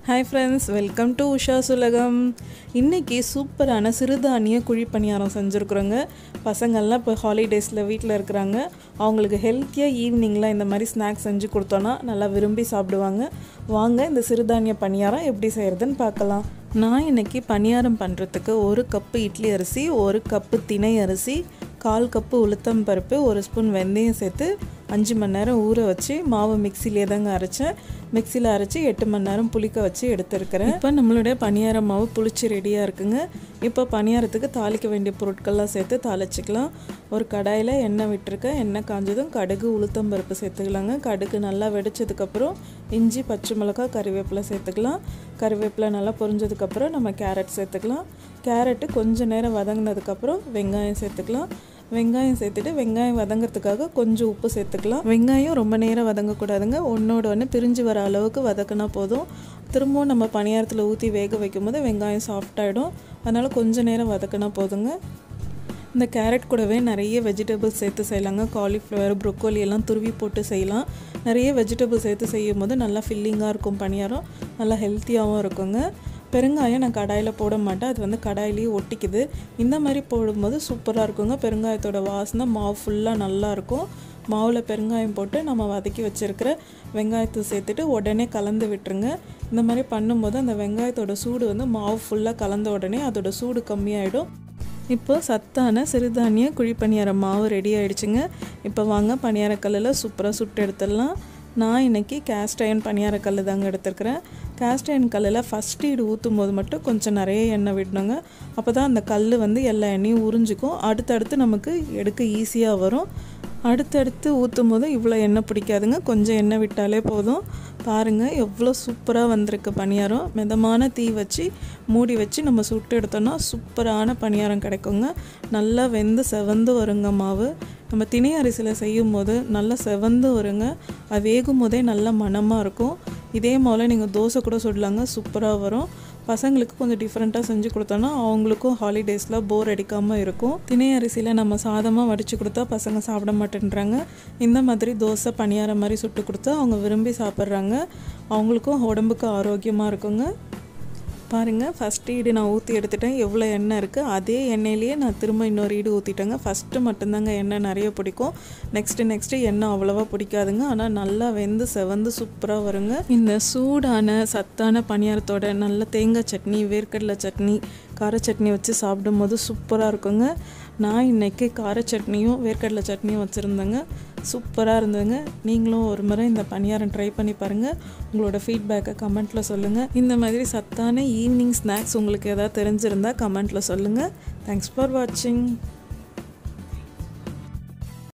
hi friends welcome to Usha சுலகம் இன்றைக்கி சூப்பரான சிறுதானிய குழி பணியாரம் செஞ்சுருக்குறோங்க பசங்கள்லாம் இப்போ ஹாலிடேஸில் வீட்டில் இருக்கிறாங்க அவங்களுக்கு ஹெல்த்தியாக ஈவினிங்கில் இந்த மாதிரி ஸ்நாக்ஸ் செஞ்சு கொடுத்தோன்னா நல்லா விரும்பி சாப்பிடுவாங்க வாங்க இந்த சிறுதானிய பணியாரம் எப்படி செய்கிறதுன்னு பார்க்கலாம் நான் இன்றைக்கி பணியாரம் பண்ணுறதுக்கு ஒரு கப்பு இட்லி அரிசி ஒரு கப்பு திணை அரிசி கால் கப்பு உளுத்தம் பருப்பு ஒரு ஸ்பூன் வெந்தயம் சேர்த்து அஞ்சு மணி நேரம் ஊற வச்சு மாவு மிக்சிலே தாங்க அரைச்சேன் மிக்சியில் அரைச்சி எட்டு மணி நேரம் புளிக்க வச்சு எடுத்துருக்கிறேன் இப்போ நம்மளுடைய பணியார மாவு புளிச்சு ரெடியாக இருக்குங்க இப்போ பணியாரத்துக்கு தாளிக்க வேண்டிய பொருட்கள்லாம் சேர்த்து தாளிச்சிக்கலாம் ஒரு கடாயில் எண்ணெய் விட்டுருக்கேன் எண்ணெய் காஞ்சதும் கடுகு உளுத்தம் பருப்பு சேர்த்துக்கலாங்க கடுகு நல்லா வெடிச்சதுக்கப்புறம் இஞ்சி பச்சை மிளகாய் கறிவேப்பிலை சேர்த்துக்கலாம் கறிவேப்பிலை நல்லா பொரிஞ்சதுக்கப்புறம் நம்ம கேரட் சேர்த்துக்கலாம் கேரட்டு கொஞ்சம் நேரம் வதங்கினதுக்கப்புறம் வெங்காயம் சேர்த்துக்கலாம் வெங்காயம் சேர்த்துட்டு வெங்காயம் வதங்கிறதுக்காக கொஞ்சம் உப்பு சேர்த்துக்கலாம் வெங்காயம் ரொம்ப நேரம் வதங்கக்கூடாதுங்க ஒன்றோட ஒன்று பிரிஞ்சு வர அளவுக்கு வதக்கினா போதும் திரும்பவும் நம்ம பணியாரத்தில் ஊற்றி வேக வைக்கும் போது வெங்காயம் சாஃப்டாகிடும் அதனால் கொஞ்சம் நேரம் வதக்கினா போதுங்க இந்த கேரட் கூடவே நிறைய வெஜிடபிள்ஸ் சேர்த்து செய்யலாங்க காலிஃப்ளவர் ப்ரொக்கோலி எல்லாம் துருவி போட்டு செய்யலாம் நிறைய வெஜிடபிள் சேர்த்து செய்யும் போது நல்லா ஃபில்லிங்காக இருக்கும் பணியாரம் நல்லா ஹெல்த்தியாகவும் இருக்குங்க பெருங்காயம் நான் கடாயில் போட மாட்டேன் அது வந்து கடாயிலேயே ஒட்டிக்குது இந்த மாதிரி போடும்போது சூப்பராக இருக்குங்க பெருங்காயத்தோட வாசனை மாவு ஃபுல்லாக நல்லாயிருக்கும் மாவில் பெருங்காயம் போட்டு நம்ம வதக்கி வச்சுருக்கிற வெங்காயத்தை சேர்த்துட்டு உடனே கலந்து விட்டுருங்க இந்த மாதிரி பண்ணும்போது அந்த வெங்காயத்தோட சூடு வந்து மாவு ஃபுல்லாக கலந்த உடனே அதோட சூடு கம்மியாயிடும் இப்போ சத்தான சிறுதானிய குழி பணியார மாவு ரெடி ஆயிடுச்சுங்க இப்போ வாங்க பணியாரக்கல்லில் சூப்பராக சுட்டு எடுத்துடலாம் நான் இன்றைக்கி கேஸ்ட் அயன் பணியாரக்கல் தாங்க எடுத்துருக்கிறேன் கேஸ்ட் அயன் கல்லில் ஃபஸ்ட் ஈடு ஊற்றும் போது மட்டும் கொஞ்சம் நிறைய எண்ணெய் விடணுங்க அப்போ தான் அந்த கல் வந்து எல்லா எண்ணெயும் உறிஞ்சிக்கும் அடுத்தடுத்து நமக்கு எடுக்க ஈஸியாக வரும் அடுத்தடுத்து ஊற்றும் போது இவ்வளோ எண்ணெய் பிடிக்காதுங்க கொஞ்சம் எண்ணெய் விட்டாலே போதும் பாருங்கள் எவ்வளோ சூப்பராக வந்திருக்கு பணியாரம் மிதமான தீ வச்சு மூடி வச்சு நம்ம சுட்டு எடுத்தோன்னா சூப்பரான பணியாரம் கிடைக்குங்க நல்லா வெந்து செவந்து வருங்க மாவு நம்ம திணை அரிசியில் செய்யும் போது நல்லா செவந்து வருங்க அது வேகும் போதே நல்ல மணமாக இருக்கும் இதே போல் நீங்கள் தோசை கூட சுடலாங்க சூப்பராக வரும் பசங்களுக்கு கொஞ்சம் டிஃப்ரெண்ட்டாக செஞ்சு கொடுத்தோன்னா அவங்களுக்கும் ஹாலிடேஸில் போர் அடிக்காமல் இருக்கும் திணை அரிசியில் நம்ம சாதமாக வடித்து கொடுத்தா பசங்க சாப்பிட மாட்டேன்றாங்க இந்த மாதிரி தோசை பணியார மாதிரி சுட்டு கொடுத்தா அவங்க விரும்பி சாப்பிட்றாங்க அவங்களுக்கும் உடம்புக்கு ஆரோக்கியமாக இருக்குங்க பாருங்கள் ஃபஸ்ட் ஈடு நான் ஊற்றி எடுத்துட்டேன் எவ்வளோ எண்ணெய் இருக்குது அதே எண்ணெயிலேயே நான் திரும்ப இன்னொரு ஈடு ஊற்றிட்டேங்க ஃபஸ்ட்டு மட்டும்தாங்க எண்ணெய் நிறைய பிடிக்கும் நெக்ஸ்ட்டு நெக்ஸ்ட்டு எண்ணெய் அவ்வளோவா பிடிக்காதுங்க ஆனால் நல்லா வெந்து செவந்து சூப்பராக வருங்க இந்த சூடான சத்தான பணியாரத்தோட நல்ல தேங்காய் சட்னி வேர்க்கடலை சட்னி கார சட்னி வச்சு சாப்பிடும்போது சூப்பராக இருக்குங்க நான் இன்றைக்கி கார சட்னியும் வேர்க்கடலை சட்னியும் வச்சுருந்தேங்க சூப்பராக இருந்ததுங்க நீங்களும் ஒரு முறை இந்த பணியாரம் ட்ரை பண்ணி பாருங்கள் உங்களோட ஃபீட்பேக்கை கமெண்ட்டில் சொல்லுங்கள் இந்த மாதிரி சத்தான ஈவினிங் ஸ்நாக்ஸ் உங்களுக்கு எதாவது தெரிஞ்சிருந்தால் கமெண்ட்டில் சொல்லுங்கள் தேங்க்ஸ் ஃபார் வாட்சிங்